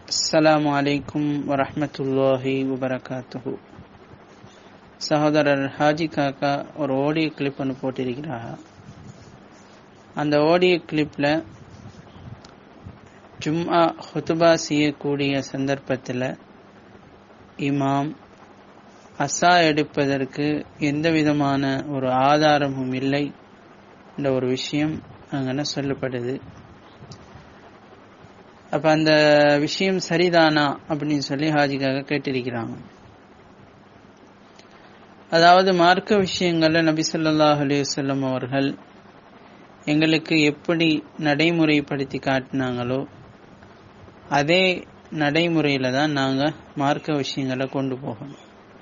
அஸ்ஸலாமு அலைக்கும் வரஹ்மத்துல்லாஹி வபரகாத்துஹு சகோதரர் ஹாஜி காக்கா ஒரு ஆடியோ கிளிப் ஒன்று போட்டிருக்கிறாங்க அந்த ஆடியோ கிளிப்பில் ஜும்ஆ ஹுத்துபா செய்யக்கூடிய சந்தர்ப்பத்தில் இமாம் அசா எடுப்பதற்கு எந்த விதமான ஒரு ஆதாரமும் இல்லை என்ற ஒரு விஷயம் அங்கே சொல்லப்படுது அப்ப அந்த விஷயம் சரிதானா அப்படின்னு சொல்லி ஹாஜிக்காக கேட்டிருக்கிறாங்க அதாவது மார்க்க விஷயங்கள்ல நபி சொல்லாஹ் அலிவல்லம் அவர்கள் எங்களுக்கு எப்படி நடைமுறைப்படுத்தி காட்டினாங்களோ அதே நடைமுறையில தான் நாங்க மார்க்க விஷயங்களை கொண்டு போகணும்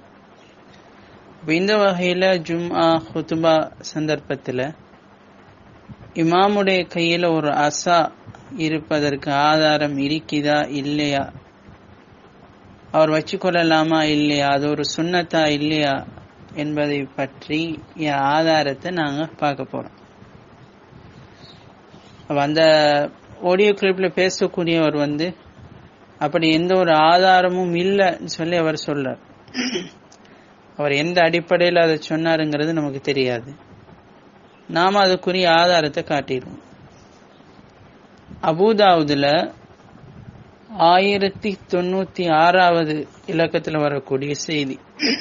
இந்த வகையில ஜும்ஆ ஹுத்துபா சந்தர்ப்பத்துல இமாமுடைய கையில ஒரு அசா இருப்பதற்கு ஆதாரம் இருக்குதா இல்லையா அவர் வச்சுக்கொள்ளலாமா இல்லையா அது ஒரு சுண்ணத்தா இல்லையா என்பதை பற்றி ஆதாரத்தை நாங்க பார்க்க போறோம் அந்த ஆடியோ கிளிப்ல பேசக்கூடியவர் வந்து அப்படி எந்த ஒரு ஆதாரமும் இல்லைன்னு சொல்லி அவர் சொல்றார் அவர் எந்த அடிப்படையில் அதை சொன்னாருங்கிறது நமக்கு தெரியாது நாம அதுக்குரிய ஆதாரத்தை காட்டிடுவோம் அபுதாவுதுல ஆயிரத்தி தொண்ணூத்தி ஆறாவது இலக்கத்தில் வரக்கூடிய செய்தி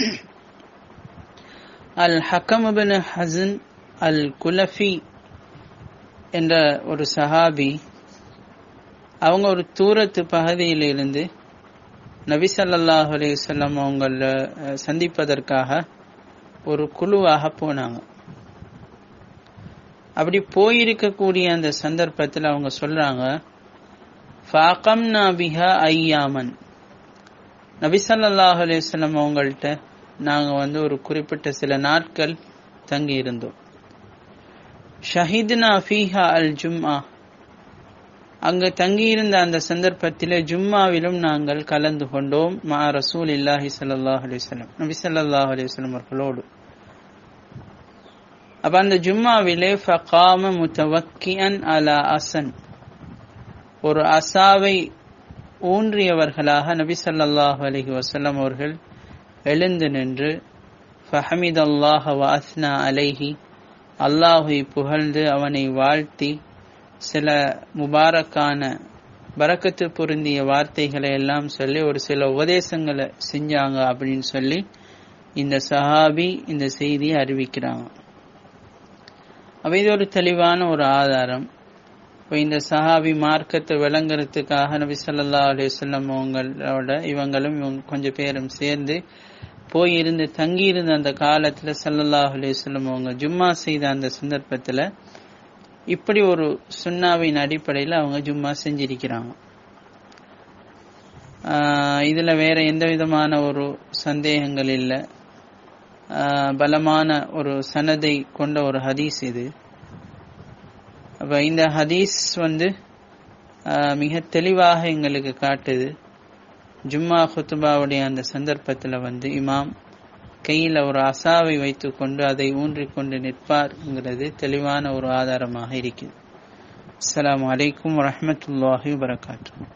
அல் ஹக்கமுபின் ஹசன் அல் குலஃபி என்ற ஒரு சஹாபி அவங்க ஒரு தூரத்து பகுதியில் இருந்து நபி சல்லாஹ் அலையுசல்லம் அவங்கள சந்திப்பதற்காக ஒரு குழுவாக போனாங்க அப்படி போயிருக்கக்கூடிய அந்த சந்தர்ப்பத்தில் அவங்க சொல்றாங்க ஃபாகம் நாபிஹா ஐயாமன் நபி சல்லாஹ் அலையம் அவங்கள்ட்ட நாங்க வந்து ஒரு குறிப்பிட்ட சில நாட்கள் தங்கி இருந்தோம் ஷஹித்னா ஃபீஹா அல் ஜும்ஆ அங்கு தங்கியிருந்த அந்த சந்தர்ப்பத்தில் ஜும்மாவிலும் நாங்கள் கலந்து கொண்டோம் மா ரசூல் இல்லாஹி சல்லாஹ் அலிவலம் நபி சல்லாஹ் அலிவலம் அவர்களோடு அப்ப அந்த ஜும்மாவிலே ஃபகாம முத்தவக்கியன் அலா அசன் ஒரு அசாவை ஊன்றியவர்களாக நபி சல்லாஹ் அலஹி வசல்லம் அவர்கள் எழுந்து நின்று ஃபஹமித் அல்லாஹ் வாஸ்னா அலைஹி அல்லாஹை புகழ்ந்து அவனை வாழ்த்தி சில முபாரக்கான பறக்கத்து பொருந்திய வார்த்தைகளை எல்லாம் சொல்லி ஒரு சில உபதேசங்களை செஞ்சாங்க அப்படின்னு சொல்லி இந்த சஹாபி இந்த செய்தியை அறிவிக்கிறாங்க அப்ப இது ஒரு தெளிவான ஒரு ஆதாரம் இப்போ இந்த சஹாபி மார்க்கத்தை விளங்குறதுக்காக நபி சொல்லா அலுவலம் அவங்களோட இவங்களும் இவங்க கொஞ்சம் பேரும் சேர்ந்து போய் இருந்து தங்கி இருந்த அந்த காலத்துல சல்லல்லாஹ் அலுவலம் அவங்க ஜும்மா செய்த அந்த சந்தர்ப்பத்துல இப்படி ஒரு சுண்ணாவின் அடிப்படையில் அவங்க ஜும்மா செஞ்சிருக்கிறாங்க இதுல வேற எந்த விதமான ஒரு சந்தேகங்கள் இல்லை பலமான ஒரு சனதை கொண்ட ஒரு ஹதீஸ் இது அப்ப இந்த ஹதீஸ் வந்து மிக தெளிவாக எங்களுக்கு காட்டுது ஜும்மா ஹுத்துபாவுடைய அந்த சந்தர்ப்பத்தில் வந்து இமாம் கையில் ஒரு அசாவை வைத்துக்கொண்டு அதை ஊன்றிக்கொண்டு நிற்பார்ங்கிறது தெளிவான ஒரு ஆதாரமாக இருக்குது அஸ்லாம் வலைக்கம் வரமத்துல்லாஹி வரகாத்து